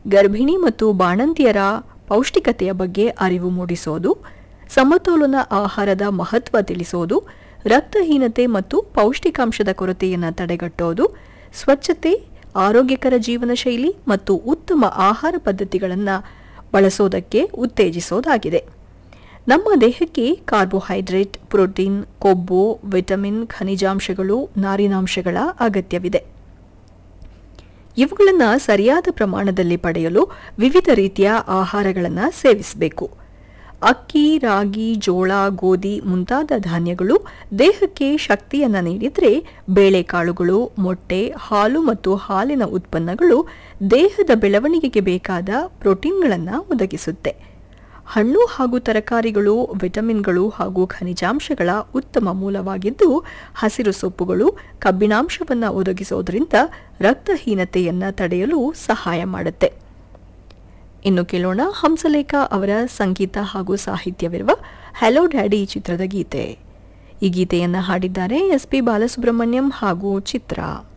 ಗರ್ಭಿಣಿ ಮತ್ತು ಬಾಣಂತಿಯರ ಪೌಷ್ಟಿಕತೆಯ ಬಗ್ಗೆ ಅರಿವು ಮೂಡಿಸೋದು ಸಮತೋಲನ ಆಹಾರದ ಮಹತ್ವ ತಿಳಿಸೋದು ರಕ್ತಹೀನತೆ ಮತ್ತು ಪೌಷ್ಟಿಕಾಂಶದ ಕೊರತೆಯನ್ನು ತಡೆಗಟ್ಟೋದು ಸ್ವಚ್ಛತೆ ಆರೋಗ್ಯಕರ ಜೀವನ ಶೈಲಿ ಮತ್ತು ಉತ್ತಮ ಆಹಾರ ಪದ್ಧತಿಗಳನ್ನು ಬಳಸೋದಕ್ಕೆ ಉತ್ತೇಜಿಸೋದಾಗಿದೆ ನಮ್ಮ ದೇಹಕ್ಕೆ ಕಾರ್ಬೋಹೈಡ್ರೇಟ್ ಪ್ರೋಟೀನ್ ಕೊಬ್ಬು ವಿಟಮಿನ್ ಖನಿಜಾಂಶಗಳು ನಾರಿನಾಂಶಗಳ ಅಗತ್ಯವಿದೆ ಇವುಗಳನ್ನು ಸರಿಯಾದ ಪ್ರಮಾಣದಲ್ಲಿ ಪಡೆಯಲು ವಿವಿಧ ರೀತಿಯ ಆಹಾರಗಳನ್ನು ಸೇವಿಸಬೇಕು ಅಕ್ಕಿ ರಾಗಿ ಜೋಳ ಗೋಧಿ ಮುಂತಾದ ಧಾನ್ಯಗಳು ದೇಹಕ್ಕೆ ಶಕ್ತಿಯನ್ನು ನೀಡಿದರೆ ಬೇಳೆಕಾಳುಗಳು ಮೊಟ್ಟೆ ಹಾಲು ಮತ್ತು ಹಾಲಿನ ಉತ್ಪನ್ನಗಳು ದೇಹದ ಬೆಳವಣಿಗೆಗೆ ಬೇಕಾದ ಪ್ರೋಟೀನ್ಗಳನ್ನು ಒದಗಿಸುತ್ತೆ ಹಣ್ಣು ಹಾಗೂ ತರಕಾರಿಗಳು ವಿಟಮಿನ್ಗಳು ಹಾಗೂ ಖನಿಜಾಂಶಗಳ ಉತ್ತಮ ಮೂಲವಾಗಿದ್ದು ಹಸಿರು ಸೊಪ್ಪುಗಳು ಕಬ್ಬಿಣಾಂಶವನ್ನು ಒದಗಿಸೋದ್ರಿಂದ ರಕ್ತಹೀನತೆಯನ್ನು ತಡೆಯಲು ಸಹಾಯ ಮಾಡುತ್ತೆ ಇನ್ನು ಕೇಳೋಣ ಹಂಸಲೇಖ ಅವರ ಸಂಗೀತ ಹಾಗೂ ಸಾಹಿತ್ಯವಿರುವ ಹಲೋ ಡ್ಯಾಡಿ ಚಿತ್ರದ ಗೀತೆ ಈ ಗೀತೆಯನ್ನು ಹಾಡಿದ್ದಾರೆ ಎಸ್ ಪಿ ಬಾಲಸುಬ್ರಹ್ಮಣ್ಯಂ ಹಾಗೂ ಚಿತ್ರ